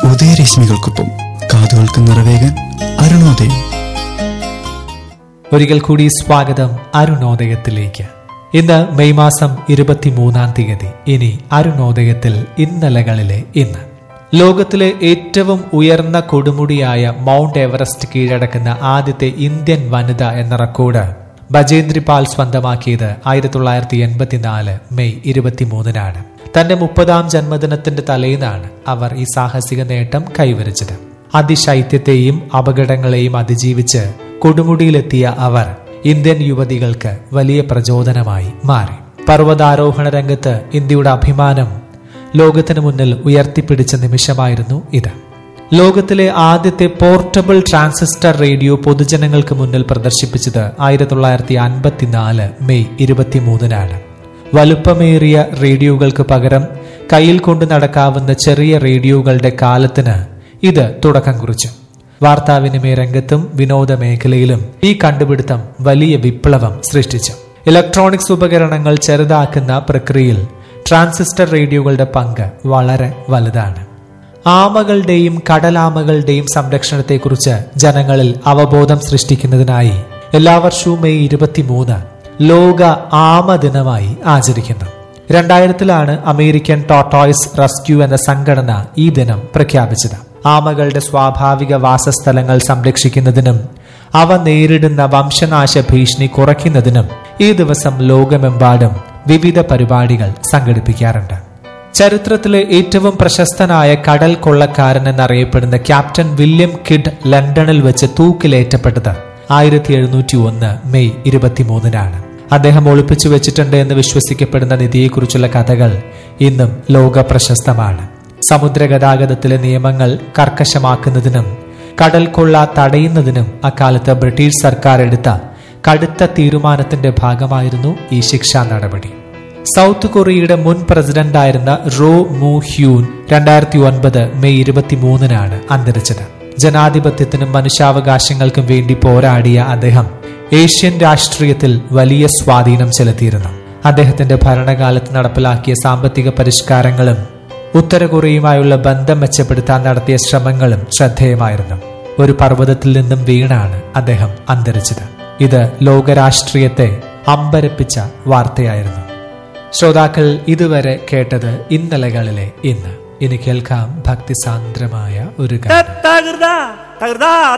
ഉദയരശ്മികൾക്കൊപ്പം കാതുകൾക്ക് നിറവേകാൻ അരുണോദയം ഒരിക്കൽ കൂടി സ്വാഗതം അരുണോദയത്തിലേക്ക് ഇന്ന് മെയ് മാസം ഇരുപത്തിമൂന്നാം തീയതി ഇനി അരുണോദയത്തിൽ ഇന്നലകളിലെ ഇന്ന് ലോകത്തിലെ ഏറ്റവും ഉയർന്ന കൊടുമുടിയായ മൗണ്ട് എവറസ്റ്റ് കീഴടക്കുന്ന ആദ്യത്തെ ഇന്ത്യൻ വനിത എന്ന റെക്കോർഡ് ബജേന്ദ്രി പാൽ സ്വന്തമാക്കിയത് ആയിരത്തി തൊള്ളായിരത്തി എൺപത്തിനാല് മെയ് ഇരുപത്തിമൂന്നിനാണ് തന്റെ മുപ്പതാം ജന്മദിനത്തിന്റെ തലേന്നാണ് അവർ ഈ സാഹസിക നേട്ടം കൈവരിച്ചത് അതിശൈത്യത്തെയും അപകടങ്ങളെയും അതിജീവിച്ച് കൊടുമുടിയിലെത്തിയ അവർ ഇന്ത്യൻ യുവതികൾക്ക് വലിയ പ്രചോദനമായി മാറി പർവ്വതാരോഹണ രംഗത്ത് ഇന്ത്യയുടെ അഭിമാനം ലോകത്തിന് മുന്നിൽ ഉയർത്തിപ്പിടിച്ച നിമിഷമായിരുന്നു ഇത് ലോകത്തിലെ ആദ്യത്തെ പോർട്ടബിൾ ട്രാൻസിസ്റ്റർ റേഡിയോ പൊതുജനങ്ങൾക്ക് മുന്നിൽ പ്രദർശിപ്പിച്ചത് ആയിരത്തി തൊള്ളായിരത്തി അൻപത്തിനാല് മെയ് ഇരുപത്തിമൂന്നിനാണ് വലുപ്പമേറിയ റേഡിയോകൾക്ക് പകരം കയ്യിൽ കൊണ്ട് നടക്കാവുന്ന ചെറിയ റേഡിയോകളുടെ കാലത്തിന് ഇത് തുടക്കം കുറിച്ചു വാർത്താവിനിമയ രംഗത്തും വിനോദ മേഖലയിലും ഈ കണ്ടുപിടുത്തം വലിയ വിപ്ലവം സൃഷ്ടിച്ചു ഇലക്ട്രോണിക്സ് ഉപകരണങ്ങൾ ചെറുതാക്കുന്ന പ്രക്രിയയിൽ ട്രാൻസിസ്റ്റർ റേഡിയോകളുടെ പങ്ക് വളരെ വലുതാണ് ആമകളുടെയും കടലാമകളുടെയും സംരക്ഷണത്തെക്കുറിച്ച് ജനങ്ങളിൽ അവബോധം സൃഷ്ടിക്കുന്നതിനായി എല്ലാ വർഷവും മെയ് ഇരുപത്തിമൂന്ന് ലോക ആമ ദിനമായി ആചരിക്കുന്നു രണ്ടായിരത്തിലാണ് അമേരിക്കൻ ടോട്ടോയ്സ് റെസ്ക്യൂ എന്ന സംഘടന ഈ ദിനം പ്രഖ്യാപിച്ചത് ആമകളുടെ സ്വാഭാവിക വാസസ്ഥലങ്ങൾ സംരക്ഷിക്കുന്നതിനും അവ നേരിടുന്ന വംശനാശ ഭീഷണി കുറയ്ക്കുന്നതിനും ഈ ദിവസം ലോകമെമ്പാടും വിവിധ പരിപാടികൾ സംഘടിപ്പിക്കാറുണ്ട് ചരിത്രത്തിലെ ഏറ്റവും പ്രശസ്തനായ കടൽ കൊള്ളക്കാരൻ എന്നറിയപ്പെടുന്ന ക്യാപ്റ്റൻ വില്യം കിഡ് ലണ്ടനിൽ വെച്ച് തൂക്കിലേറ്റപ്പെട്ടത് ആയിരത്തി എഴുന്നൂറ്റി ഒന്ന് മെയ് ഇരുപത്തിമൂന്നിനാണ് അദ്ദേഹം ഒളിപ്പിച്ചു വെച്ചിട്ടുണ്ട് എന്ന് വിശ്വസിക്കപ്പെടുന്ന നിധിയെക്കുറിച്ചുള്ള കഥകൾ ഇന്നും ലോക പ്രശസ്തമാണ് സമുദ്ര ഗതാഗതത്തിലെ നിയമങ്ങൾ കർക്കശമാക്കുന്നതിനും കടൽ കൊള്ള തടയുന്നതിനും അക്കാലത്ത് ബ്രിട്ടീഷ് സർക്കാർ എടുത്ത കടുത്ത തീരുമാനത്തിന്റെ ഭാഗമായിരുന്നു ഈ ശിക്ഷാ നടപടി സൗത്ത് കൊറിയയുടെ മുൻ പ്രസിഡന്റായിരുന്ന റോ മു ഹ്യൂൻ രണ്ടായിരത്തി ഒൻപത് മെയ് ഇരുപത്തിമൂന്നിനാണ് അന്തരിച്ചത് ജനാധിപത്യത്തിനും മനുഷ്യാവകാശങ്ങൾക്കും വേണ്ടി പോരാടിയ അദ്ദേഹം ഏഷ്യൻ രാഷ്ട്രീയത്തിൽ വലിയ സ്വാധീനം ചെലുത്തിയിരുന്നു അദ്ദേഹത്തിന്റെ ഭരണകാലത്ത് നടപ്പിലാക്കിയ സാമ്പത്തിക പരിഷ്കാരങ്ങളും ഉത്തര കൊറിയയുമായുള്ള ബന്ധം മെച്ചപ്പെടുത്താൻ നടത്തിയ ശ്രമങ്ങളും ശ്രദ്ധേയമായിരുന്നു ഒരു പർവ്വതത്തിൽ നിന്നും വീണാണ് അദ്ദേഹം അന്തരിച്ചത് ഇത് ലോകരാഷ്ട്രീയത്തെ അമ്പരപ്പിച്ച വാർത്തയായിരുന്നു ശ്രോതാക്കൾ ഇതുവരെ കേട്ടത് ഇന്നലകളിലെ ഇന്ന് ഇനി കേൾക്കാം ഭക്തിസാന്ദ്രമായ ഒരു ഗാനം തകർതാ തകർതാ